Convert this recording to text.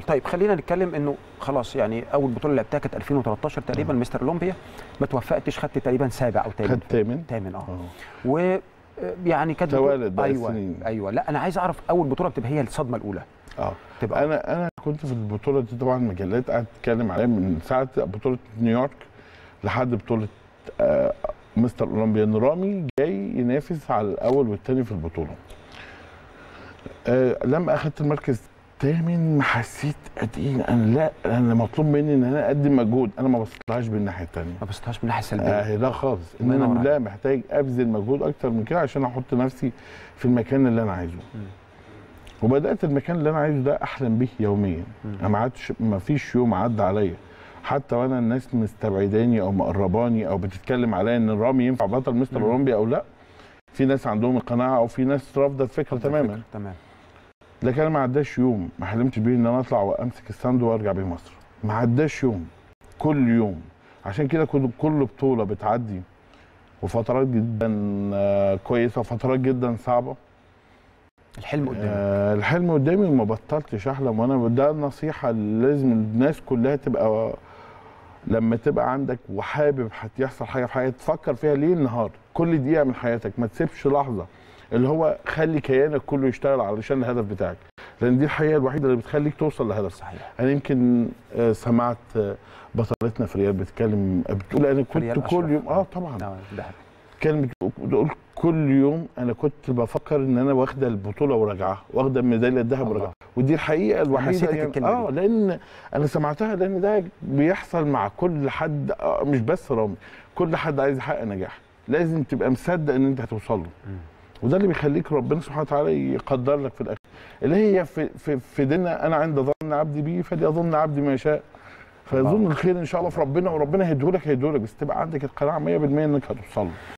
طيب خلينا نتكلم انه خلاص يعني اول بطوله لعبتها كانت 2013 تقريبا مستر اولمبيا ما توفقتش خدت تقريبا سابع او ثامن خد ثامن ثامن اه اه و يعني كانت توالت بقى ايوه السنين. ايوه لا انا عايز اعرف اول بطوله بتبقى هي الصدمه الاولى اه تبقى انا انا كنت في البطوله دي طبعا المجلات قعدت تتكلم عليها من ساعه بطوله نيويورك لحد بطوله آه مستر اولمبيا ان رامي جاي ينافس على الاول والثاني في البطوله آه لما اخذت المركز الثامن حسيت قد ايه انا لا انا مطلوب مني ان انا اقدم مجهود انا ما بصيتلهاش بالناحيه الثانيه ما بصيتهاش من الناحيه السلبيه آه لا خالص ان الله انا ينور لا محتاج ابذل مجهود اكتر من كده عشان احط نفسي في المكان اللي انا عايزه وبدات المكان اللي انا عايزه ده احلم به يوميا انا ما عادش ما فيش يوم عدى عليا حتى وانا الناس مستبعداني او مقرباني او بتتكلم عليا ان رامي ينفع بطل مستر مم. اولمبيا او لا في ناس عندهم القناعه او في ناس رافضه الفكره تماما تمام لكن انا ما عداش يوم ما حلمتش بيه ان انا اطلع وامسك الساند وارجع بيه مصر ما عداش يوم كل يوم عشان كده كل كل بطوله بتعدي وفترات جدا آه، كويسه وفترات جدا صعبه الحلم قدامك آه الحلم قدامي وما بطلتش احلم وانا ده النصيحه اللي لازم الناس كلها تبقى لما تبقى عندك وحابب هتحصل حاجه في حياتك تفكر فيها ليل نهار كل دقيقه من حياتك ما تسيبش لحظه اللي هو خلي كيانك كله يشتغل علشان الهدف بتاعك لان دي الحقيقه الوحيده اللي بتخليك توصل لهدفك صحيح انا يمكن آه، سمعت آه، بطلتنا في ريال بتتكلم بتقول انا ريال كنت أشرف. كل يوم اه طبعا آه، ده كانت بتقول كل يوم انا كنت بفكر ان انا واخده البطوله وراجعاها واخده الميداليه الذهب الله. وراجعها ودي الحقيقه الوحيده حسيتك يعني الكلمة اه لان انا سمعتها لان ده بيحصل مع كل حد آه مش بس رامي كل حد عايز يحقق نجاح لازم تبقى مصدق ان انت هتوصل له مم. وده اللي بيخليك ربنا سبحانه وتعالى يقدر لك في الاخر اللي هي في في, في ديننا انا عند ظن عبدي بي فليظن عبدي ما يشاء فيظن الخير ان شاء الله في ربنا وربنا هيديهولك هيديهولك بس تبقى عندك القناعه 100% انك هتوصل له